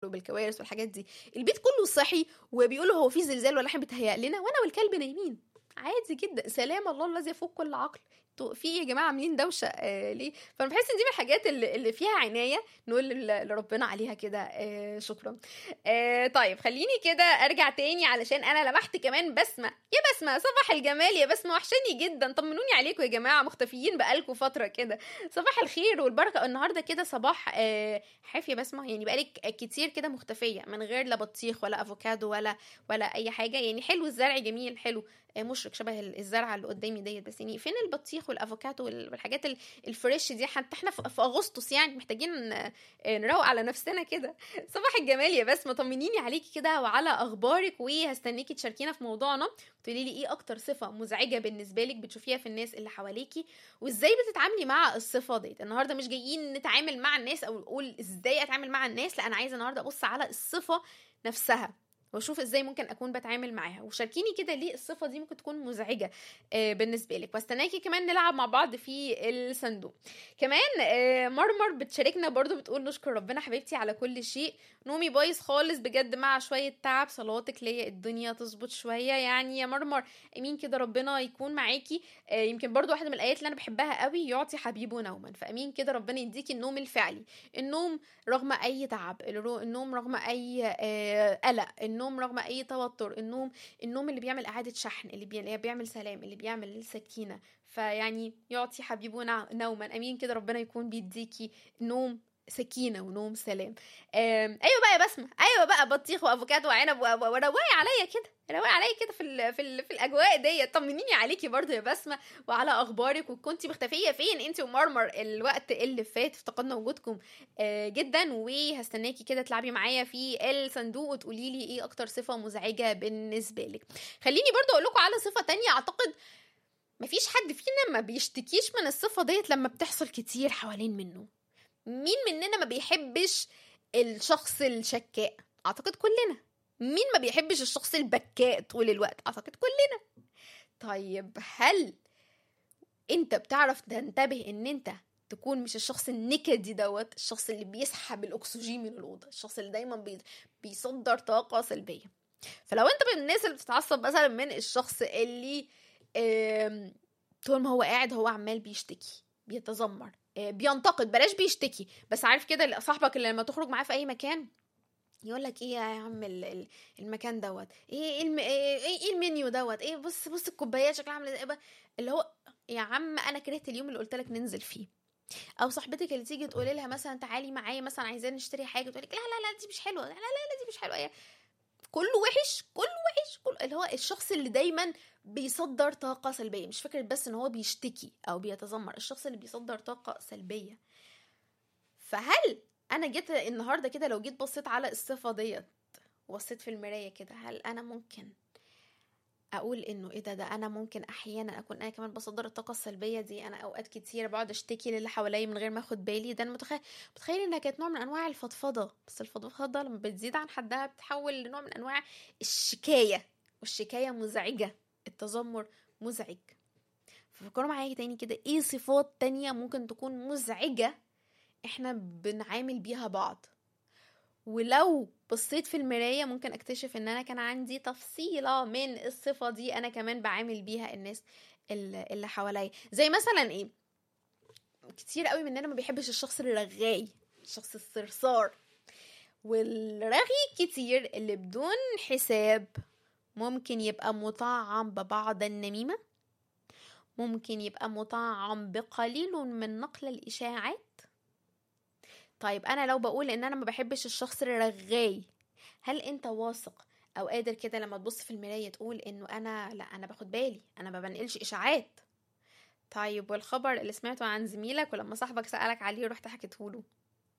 وبالكوارث والحاجات دي البيت كله صحي وبيقولوا هو في زلزال ولا احنا بيتهيأ لنا وانا والكلب نايمين عادي جدا سلام الله الذي يفوق كل عقل انتوا في إيه يا جماعه عاملين دوشه آه ليه فانا بحس ان دي من الحاجات اللي, اللي فيها عنايه نقول لل- لربنا عليها كده آه شكرا آه طيب خليني كده ارجع تاني علشان انا لمحت كمان بسمه يا بسمه صباح الجمال يا بسمه وحشاني جدا طمنوني عليكم يا جماعه مختفيين بقالكم فتره كده صباح الخير والبركه النهارده كده صباح آه حاف يا بسمه يعني بقالك كتير كده مختفيه من غير لا بطيخ ولا افوكادو ولا ولا اي حاجه يعني حلو الزرع جميل حلو آه، مشرق شبه ال- الزرعه اللي قدامي ديت بس يعني فين البطيخ والافوكادو وال- والحاجات ال- الفريش دي حتى احنا في في اغسطس يعني محتاجين آه، آه، نروق على نفسنا كده صباح الجمال يا بسمه طمنيني عليكي كده وعلى اخبارك وهستنيكي تشاركينا في موضوعنا تقولي لي ايه اكتر صفه مزعجه بالنسبه لك بتشوفيها في الناس اللي حواليكي وازاي بتتعاملي مع الصفه ديت النهارده مش جايين نتعامل مع الناس او نقول ازاي اتعامل مع الناس لا انا عايزه النهارده ابص على الصفه نفسها واشوف ازاي ممكن اكون بتعامل معاها وشاركيني كده ليه الصفه دي ممكن تكون مزعجه آه، بالنسبه لك واستناكي كمان نلعب مع بعض في الصندوق كمان آه، مرمر بتشاركنا برضو بتقول نشكر ربنا حبيبتي على كل شيء نومي بايظ خالص بجد مع شويه تعب صلواتك ليا الدنيا تظبط شويه يعني يا مرمر امين كده ربنا يكون معاكي آه، يمكن برضو واحده من الايات اللي انا بحبها قوي يعطي حبيبه نوما فامين كده ربنا يديكي النوم الفعلي النوم رغم اي تعب الرو- النوم رغم اي آه، قلق النوم رغم اي توتر النوم النوم اللي بيعمل اعاده شحن اللي بي- اللي بيعمل سلام اللي بيعمل سكينه فيعني يعطي حبيبه نع- نوما امين كده ربنا يكون بيديكي نوم سكينه ونوم سلام آم، ايوه بقى يا بسمه ايوه بقى بطيخ وافوكادو وعنب و- و- وروقي عليا كده روقي عليا كده في ال في, ال في الاجواء ديت طمنيني عليكي برضو يا بسمه وعلى اخبارك وكنتي مختفيه فين انت ومرمر الوقت اللي فات افتقدنا وجودكم آه، جدا وهستناكي كده تلعبي معايا في الصندوق وتقولي لي ايه اكتر صفه مزعجه بالنسبه لك خليني برضو اقول لكم على صفه تانية اعتقد مفيش حد فينا ما بيشتكيش من الصفه ديت لما بتحصل كتير حوالين منه مين مننا ما بيحبش الشخص الشكاء اعتقد كلنا مين ما بيحبش الشخص البكاء طول الوقت اعتقد كلنا طيب هل انت بتعرف تنتبه ان انت تكون مش الشخص النكدي دوت الشخص اللي بيسحب الاكسجين من الاوضه الشخص اللي دايما بي بيصدر طاقه سلبيه فلو انت من الناس اللي بتتعصب مثلا من الشخص اللي آم، طول ما هو قاعد هو عمال بيشتكي بيتذمر آه، بينتقد بلاش بيشتكي بس عارف كده صاحبك اللي لما تخرج معاه في اي مكان يقول لك ايه يا عم ال- ال- المكان دوت ايه ايه الم... ايه إيه المنيو دوت ايه بص بص الكوبايات شكلها عامله ازاي بقى؟ اللي هو يا عم انا كرهت اليوم اللي قلت لك ننزل فيه او صاحبتك اللي تيجي تقولي لها مثلا تعالي معايا مثلا عايزين نشتري حاجه تقول لك لا لا لا دي مش حلوه لا لا لا دي مش حلوه إيه؟ كله وحش كله وحش كل اللي هو الشخص اللي دايما بيصدر طاقة سلبية مش فكرة بس ان هو بيشتكي او بيتذمر الشخص اللي بيصدر طاقة سلبية فهل انا جيت النهاردة كده لو جيت بصيت على الصفة ديت وبصيت في المراية كده هل انا ممكن اقول انه ايه ده ده انا ممكن احيانا اكون انا كمان بصدر الطاقه السلبيه دي انا اوقات كتير بقعد اشتكي للي حواليا من غير ما اخد بالي ده انا متخيل متخيل انها كانت نوع من انواع الفضفضه بس الفضفضه لما بتزيد عن حدها بتحول لنوع من انواع الشكايه والشكايه مزعجه التذمر مزعج ففكروا معايا تاني كده ايه صفات تانية ممكن تكون مزعجه احنا بنعامل بيها بعض ولو بصيت في المراية ممكن اكتشف ان انا كان عندي تفصيلة من الصفة دي انا كمان بعامل بيها الناس اللي اللي حواليا زي مثلا ايه كتير قوي مننا ما بيحبش الشخص الرغاي الشخص الصرصار والرغي كتير اللي بدون حساب ممكن يبقى مطعم ببعض النميمة ممكن يبقى مطعم بقليل من نقل الإشاعات طيب انا لو بقول ان انا ما بحبش الشخص الرغاي هل انت واثق او قادر كده لما تبص في المرايه تقول انه انا لا انا باخد بالي انا ما بنقلش اشاعات طيب والخبر اللي سمعته عن زميلك ولما صاحبك سالك عليه رحت حكيته له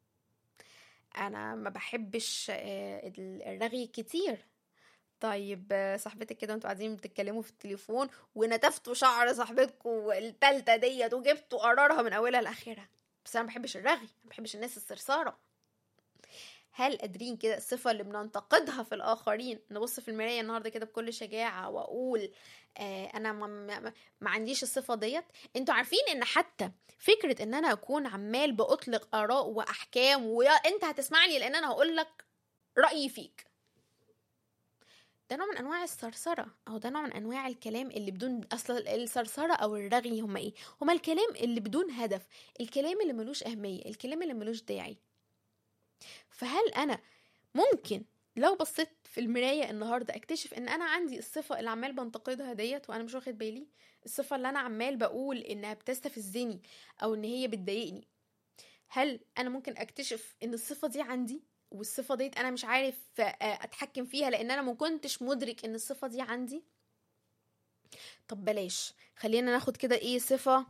انا ما بحبش آه، الرغي كتير طيب آه، صاحبتك كده وانتوا قاعدين بتتكلموا في التليفون ونتفتوا شعر صاحبتكم التالتة ديت وجبتوا قرارها من اولها لاخرها بس انا ما بحبش الرغي ما بحبش الناس الصرصاره هل قادرين كده الصفة اللي بننتقدها في الآخرين نبص في المراية النهاردة كده بكل شجاعة وأقول آه أنا ما, ما, ما عنديش الصفة ديت انتوا عارفين ان حتى فكرة ان انا اكون عمال بأطلق آراء وأحكام ويا انت هتسمعني لان انا هقول لك رايي فيك ده نوع من انواع الثرثره او ده نوع من انواع الكلام اللي بدون اصل الثرثره او الرغي هما ايه هما الكلام اللي بدون هدف الكلام اللي ملوش اهميه الكلام اللي ملوش داعي فهل انا ممكن لو بصيت في المرايه النهارده اكتشف ان انا عندي الصفه اللي عمال بنتقدها ديت وانا مش واخد بالي الصفه اللي انا عمال بقول انها بتستفزني او ان هي بتضايقني هل انا ممكن اكتشف ان الصفه دي عندي والصفه ديت انا مش عارف اتحكم فيها لان انا ما كنتش مدرك ان الصفه دي عندي طب بلاش خلينا ناخد كده ايه صفه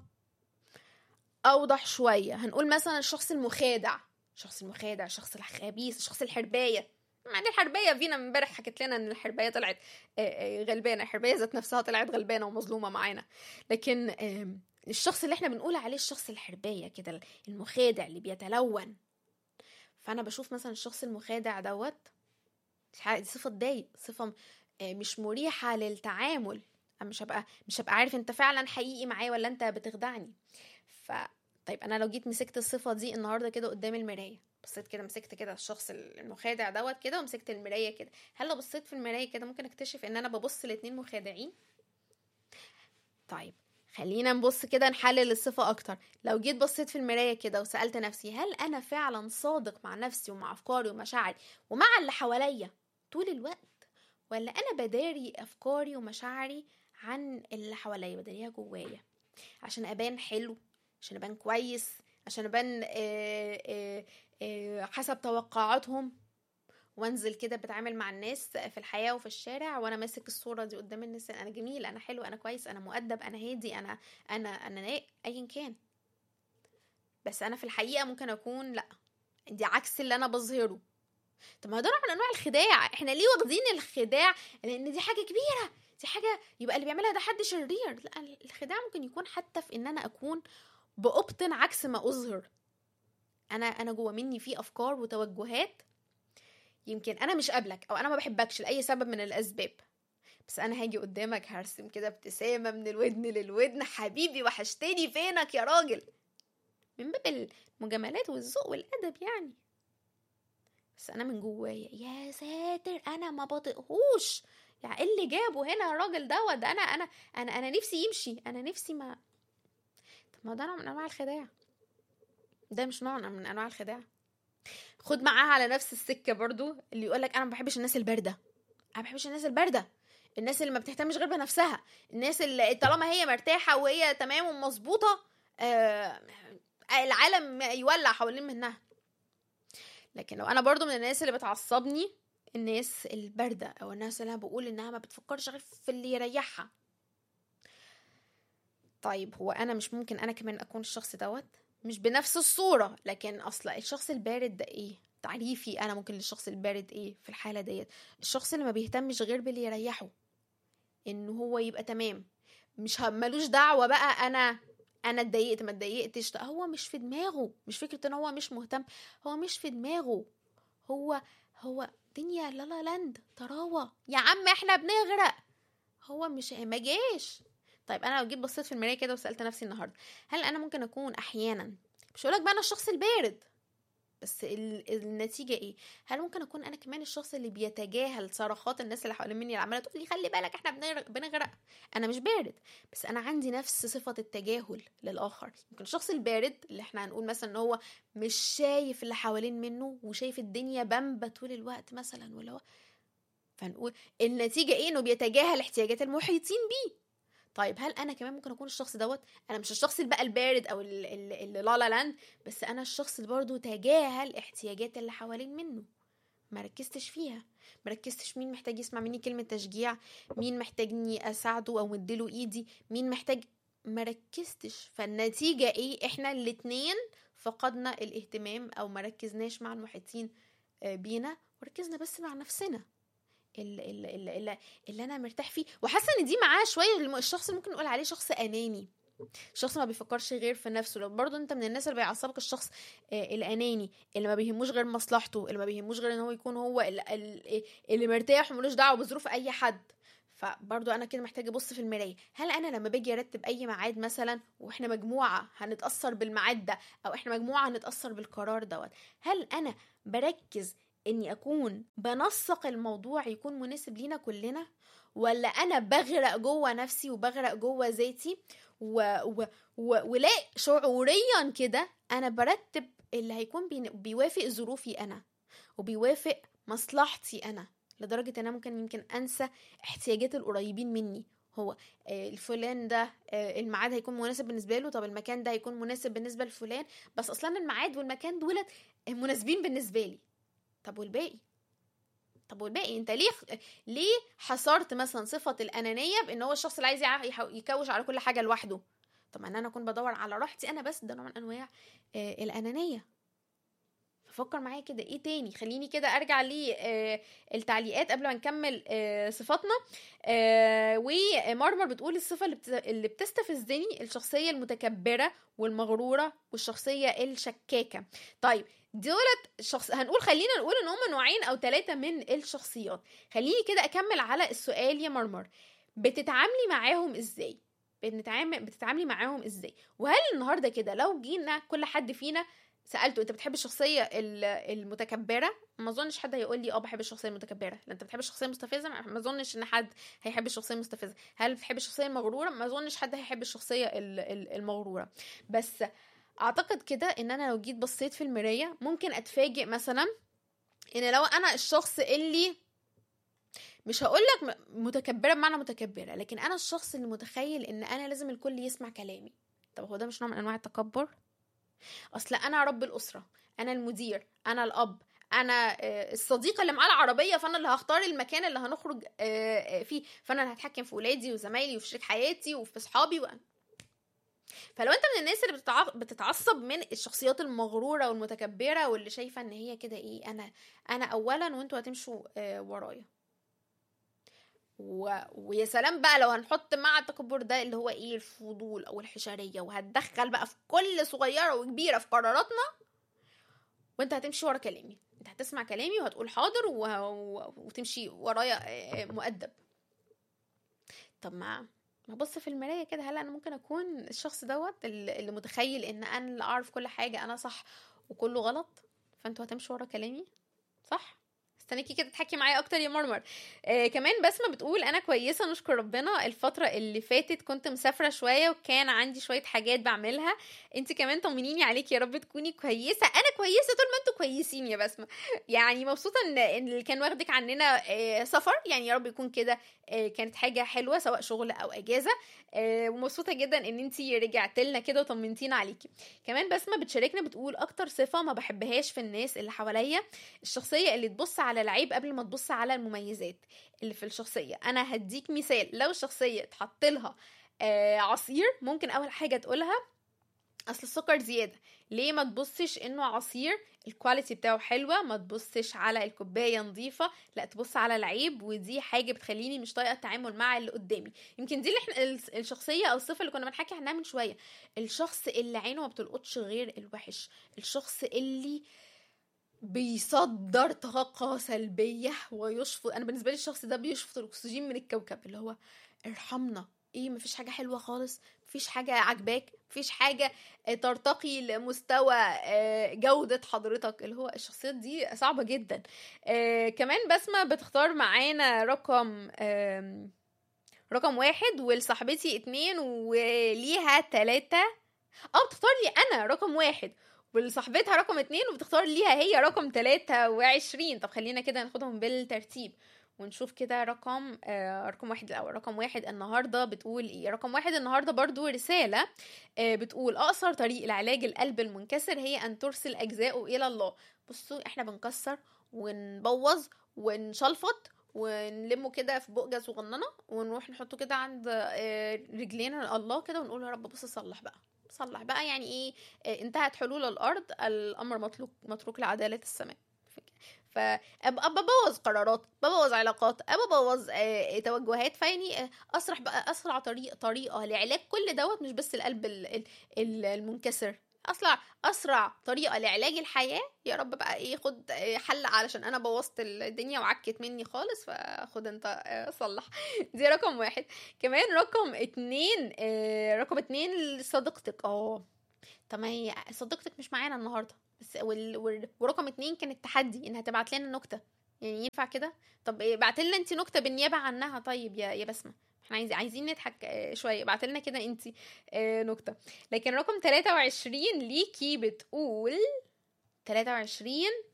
اوضح شويه هنقول مثلا الشخص المخادع الشخص المخادع الشخص الخبيث الشخص الحربايه مع الحربية فينا امبارح حكت لنا ان الحربية طلعت غلبانة الحربية ذات نفسها طلعت غلبانة ومظلومة معانا لكن الشخص اللي احنا بنقول عليه الشخص الحربية كده المخادع اللي بيتلون فانا بشوف مثلا الشخص المخادع دوت دي صفه تضايق صفه مش مريحه للتعامل انا مش هبقى مش هبقى عارف انت فعلا حقيقي معايا ولا انت بتخدعني ف طيب انا لو جيت مسكت الصفه دي النهارده كده قدام المرايه بصيت كده مسكت كده الشخص المخادع دوت كده ومسكت المرايه كده هل لو بصيت في المرايه كده ممكن اكتشف ان انا ببص لاتنين مخادعين طيب خلينا نبص كده نحلل الصفة أكتر لو جيت بصيت في المراية كده وسألت نفسي هل أنا فعلا صادق مع نفسي ومع أفكاري ومشاعري ومع اللي حواليا طول الوقت ولا أنا بداري أفكاري ومشاعري عن اللي حواليا بداريها جوايا عشان أبان حلو عشان أبان كويس عشان أبان آآ آآ حسب توقعاتهم وانزل كده بتعامل مع الناس في الحياه وفي الشارع وانا ماسك الصوره دي قدام الناس انا جميل انا حلو انا كويس انا مؤدب انا هادي انا انا انا ايا كان بس انا في الحقيقه ممكن اكون لا دي عكس اللي انا بظهره طب ما ده نوع من انواع الخداع احنا ليه واخدين الخداع لان دي حاجه كبيره دي حاجه يبقى اللي بيعملها ده حد شرير لا الخداع ممكن يكون حتى في ان انا اكون بأبطن عكس ما اظهر انا انا جوه مني في افكار وتوجهات يمكن انا مش قابلك او انا ما بحبكش لاي سبب من الاسباب بس انا هاجي قدامك هرسم كده ابتسامه من الودن للودن حبيبي وحشتني فينك يا راجل من باب المجاملات والذوق والادب يعني بس انا من جوايا يا ساتر انا ما بطيقهوش يعني ايه اللي جابه هنا الراجل دوت ده انا انا انا انا نفسي يمشي انا نفسي ما طب ما ده نوع من انواع الخداع ده مش نوع من انواع الخداع خد معاها على نفس السكه برضو اللي يقولك انا ما بحبش الناس البارده انا ما بحبش الناس البارده الناس اللي ما بتهتمش غير بنفسها الناس اللي طالما هي مرتاحه وهي تمام ومظبوطه آه العالم يولع حوالين منها لكن لو انا برضو من الناس اللي بتعصبني الناس البارده او الناس اللي انا بقول انها ما بتفكرش غير في اللي يريحها طيب هو انا مش ممكن انا كمان اكون الشخص دوت مش بنفس الصورة لكن أصلا الشخص البارد ده إيه تعريفي أنا ممكن للشخص البارد إيه في الحالة ديت الشخص اللي ما بيهتمش غير باللي يريحه إن هو يبقى تمام مش ملوش دعوة بقى أنا أنا اتضايقت ما اتضايقتش هو مش في دماغه مش فكرة إن هو مش مهتم هو مش في دماغه هو هو دنيا لا لا لاند طراوة يا عم احنا بنغرق هو مش ما جاش طيب انا لو جيت بصيت في المرايه كده وسالت نفسي النهارده هل انا ممكن اكون احيانا مش هقولك بقى انا الشخص البارد بس ال... النتيجه ايه هل ممكن اكون انا كمان الشخص اللي بيتجاهل صرخات الناس اللي حوالين مني اللي عماله تقول لي خلي بالك احنا بنغرق, بنغرق انا مش بارد بس انا عندي نفس صفه التجاهل للاخر يمكن الشخص البارد اللي احنا هنقول مثلا ان هو مش شايف اللي حوالين منه وشايف الدنيا بامبه طول الوقت مثلا ولا هو فنقول النتيجه ايه انه بيتجاهل احتياجات المحيطين بيه طيب هل انا كمان ممكن اكون الشخص دوت انا مش الشخص اللي بقى البارد او اللي لا لا لاند بس انا الشخص اللي برضه تجاهل احتياجات اللي حوالين منه ما ركزتش فيها ما ركزتش مين محتاج يسمع مني كلمه تشجيع مين محتاجني اساعده او مديله ايدي مين محتاج ما ركزتش فالنتيجه ايه احنا الاتنين فقدنا الاهتمام او ما ركزناش مع المحيطين بينا وركزنا بس مع نفسنا اللي, اللي, اللي, اللي انا مرتاح فيه وحاسه ان دي معاه شويه الشخص اللي ممكن نقول عليه شخص اناني شخص ما بيفكرش غير في نفسه لو برضه انت من الناس اللي بيعصبك الشخص آه الاناني اللي ما بيهموش غير مصلحته اللي ما بيهموش غير ان هو يكون هو اللي, اللي مرتاح وملوش دعوه بظروف اي حد فبرضه انا كده محتاجه ابص في المرايه هل انا لما باجي ارتب اي ميعاد مثلا واحنا مجموعه هنتاثر بالميعاد ده او احنا مجموعه هنتاثر بالقرار دوت هل انا بركز اني اكون بنسق الموضوع يكون مناسب لينا كلنا ولا انا بغرق جوه نفسي وبغرق جوه ذاتي و... و... و... ولا شعوريا كده انا برتب اللي هيكون بي... بيوافق ظروفي انا وبيوافق مصلحتي انا لدرجه ان انا ممكن يمكن انسى احتياجات القريبين مني هو آه، الفلان ده آه، الميعاد هيكون مناسب بالنسبه له طب المكان ده هيكون مناسب بالنسبه لفلان بس اصلا الميعاد والمكان دولت مناسبين بالنسبه لي طب والباقي طب والباقي انت ليه ليه حصرت مثلا صفه الانانيه بان هو الشخص اللي عايز يع- يح- يكوش على كل حاجه لوحده طب ما ان انا اكون بدور على راحتي انا بس ده نوع من انواع آه، الانانيه ففكر معايا كده ايه تاني خليني كده ارجع للتعليقات قبل ما نكمل آه، صفاتنا آه، ومرمر بتقول الصفه اللي بت- اللي بتستفزني الشخصيه المتكبره والمغروره والشخصيه الشكاكه طيب دولت شخص هنقول خلينا نقول ان هم نوعين او ثلاثه من الشخصيات خليني كده اكمل على السؤال يا مرمر بتتعاملي معاهم ازاي بنتعامل بتتعاملي معاهم ازاي وهل النهارده كده لو جينا كل حد فينا سالته انت بتحب الشخصيه ال- المتكبره ما اظنش حد هيقول لي اه بحب الشخصيه المتكبره لا انت بتحب الشخصيه المستفزه ما ما اظنش ان حد هيحب الشخصيه المستفزه هل بتحب الشخصيه المغروره ما اظنش حد هيحب الشخصيه ال- ال- المغروره بس اعتقد كده ان انا لو جيت بصيت في المرايه ممكن اتفاجئ مثلا ان لو انا الشخص اللي مش هقول لك متكبره بمعنى متكبره لكن انا الشخص اللي متخيل ان انا لازم الكل يسمع كلامي طب هو ده مش نوع من انواع التكبر اصل انا رب الاسره انا المدير انا الاب انا آه، الصديقه اللي معاه العربيه فانا اللي هختار المكان اللي هنخرج آه، آه، فيه فانا اللي هتحكم في ولادي وزمايلي وفي شريك حياتي وفي اصحابي و... فلو انت من الناس اللي بتتع... بتتعصب من الشخصيات المغروره والمتكبره واللي شايفه ان هي كده ايه انا انا اولا وانتوا هتمشوا آه، ورايا و... ويا سلام بقى لو هنحط مع التكبر ده اللي هو ايه الفضول او الحشريه وهتدخل بقى في كل صغيره وكبيره في قراراتنا وانت هتمشي ورا كلامي انت هتسمع كلامي وهتقول حاضر و... و... وتمشي ورايا آه، مؤدب طب ما ما بص في المرايه كده هل انا ممكن اكون الشخص دوت اللي اللي متخيل ان انا اللي اعرف كل حاجه انا صح وكله غلط فانتوا هتمشوا ورا كلامي صح استنيكي كده تحكي معايا اكتر يا مرمر آه كمان بسمه بتقول انا كويسه نشكر ربنا الفتره اللي فاتت كنت مسافره شويه وكان عندي شويه حاجات بعملها انت كمان طمنيني عليكي يا رب تكوني كويسه انا كويسه طول ما انتوا كويسين يا بسمه يعني مبسوطه ان ان اللي كان واخدك عننا آه سفر يعني يا رب يكون كده آه كانت حاجه حلوه سواء شغل او اجازه آه ومبسوطه جدا ان انت رجعت لنا كده وطمنتينا عليكي كمان بسمه بتشاركنا بتقول اكتر صفه ما بحبهاش في الناس اللي حواليا الشخصيه اللي تبص على العيب قبل ما تبص على المميزات اللي في الشخصيه انا هديك مثال لو الشخصيه اتحط لها آه عصير ممكن اول حاجه تقولها اصل السكر زياده ليه ما تبصش انه عصير الكواليتي بتاعه حلوه ما تبصش على الكوبايه نظيفه لا تبص على العيب ودي حاجه بتخليني مش طايقه التعامل مع اللي قدامي يمكن دي اللي احنا ال- الشخصيه او الصفه اللي كنا بنحكي عنها من شويه الشخص اللي عينه ما بتلقطش غير الوحش الشخص اللي بيصدر طاقة سلبية ويشفط أنا بالنسبة لي الشخص ده بيشفط الأكسجين من الكوكب اللي هو ارحمنا ايه مفيش حاجة حلوة خالص مفيش حاجة عجباك مفيش حاجة آه، ترتقي لمستوى آه، جودة حضرتك اللي هو الشخصيات دي صعبة جدا آه، كمان بسمة بتختار معانا رقم آم، رقم واحد ولصاحبتي اتنين وليها تلاتة اه بتختار لي انا رقم واحد ولصاحبتها رقم اتنين وبتختار ليها هي رقم تلاتة وعشرين طب خلينا كده ناخدهم بالترتيب ونشوف كده رقم آه رقم واحد الأول رقم واحد النهاردة بتقول ايه رقم واحد النهاردة برضو رسالة آه بتقول أقصر طريق لعلاج القلب المنكسر هي أن ترسل أجزاؤه إلى الله بصوا احنا بنكسر ونبوظ ونشلفط ونلمه كده في بقجة صغننة ونروح نحطه كده عند آه، رجلينا الله كده ونقول يا رب بص صلح بقى صلح بقى يعني ايه آه، انتهت حلول الارض الامر مطلوب متروك لعداله السماء فابقى ببوظ قرارات ببوظ علاقات ببوظ آه، توجهات فيعني آه، اسرع بقى اسرع طريق طريقه لعلاج كل دوت مش بس القلب ال- ال- ال- المنكسر اسرع اسرع طريقه لعلاج الحياه يا رب بقى ايه خد آه، حل علشان انا بوظت الدنيا وعكت مني خالص فخد انت آه، صلح دي رقم واحد كمان رقم اتنين آه، رقم اتنين صديقتك اه طب ما هي صديقتك مش معانا النهارده بس وال... وال... ورقم اتنين كان التحدي انها تبعت لنا نكته يعني ينفع كده طب بعت لنا انت نكته بالنيابه عنها طيب يا يا بسمه احنا عايزين عايزين نضحك آه، شويه بعت لنا كده انت نكته لكن رقم 23 ليكي بتقول 23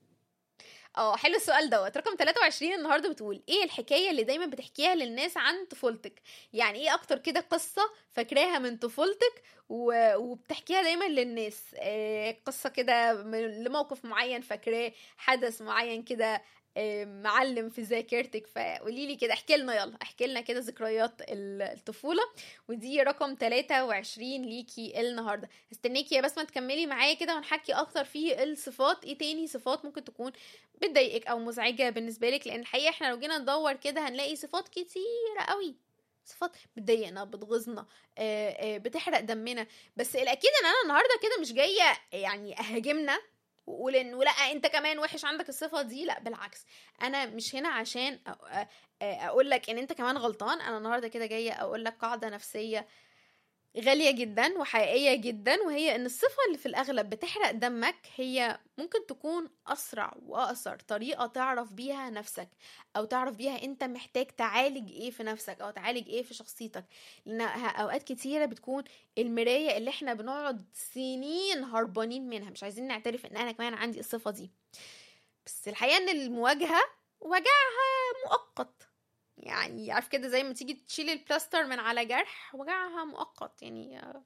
اه حلو السؤال دوت رقم 23 النهارده بتقول ايه الحكايه اللي دايما بتحكيها للناس عن طفولتك يعني ايه اكتر كده قصه فاكراها من طفولتك و... وبتحكيها دايما للناس آه قصه كده من- لموقف معين فاكراه حدث معين كده آه، معلم في ذاكرتك فقولي لي كده احكي لنا يلا احكي لنا كده ذكريات ال- الطفوله ودي رقم 23 ليكي النهارده استنيكي يا بسمه تكملي معايا كده ونحكي اكتر في الصفات ايه تاني صفات ممكن تكون بتضايقك او مزعجه بالنسبه لك لان الحقيقه احنا لو جينا ندور كده هنلاقي صفات كتيره قوي صفات بتضايقنا بتغيظنا آه، آه، بتحرق دمنا بس الاكيد ان انا النهارده كده مش جايه يعني اهاجمنا واقول ان ولا انت كمان وحش عندك الصفه دي لا بالعكس انا مش هنا عشان أ- أ- اقول لك ان انت كمان غلطان انا النهارده كده جايه اقول لك قاعده نفسيه غالية جدا وحقيقية جدا وهي ان الصفة اللي في الاغلب بتحرق دمك هي ممكن تكون اسرع واقصر طريقة تعرف بيها نفسك او تعرف بيها انت محتاج تعالج ايه في نفسك او تعالج ايه في شخصيتك لانها اوقات كتيرة بتكون المراية اللي احنا بنقعد سنين هربانين منها مش عايزين نعترف ان انا كمان عندي الصفة دي بس الحقيقة ان المواجهة وجعها مؤقت يعني عارف كده زي ما تيجي تشيل البلاستر من على جرح وجعها مؤقت يعني آه،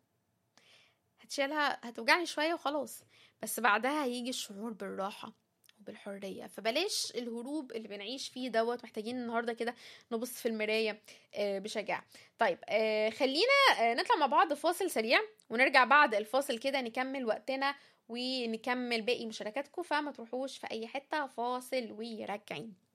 هتشيلها هتوجعني شوية وخلاص بس بعدها هيجي الشعور بالراحة وبالحرية فبلاش الهروب اللي بنعيش فيه دوت محتاجين النهاردة كده نبص في المراية آه، بشجاعة طيب آه، خلينا آه، نطلع مع بعض فاصل سريع ونرجع بعد الفاصل كده نكمل وقتنا ونكمل باقي مشاركاتكم فما تروحوش في أي حتة فاصل وراجعين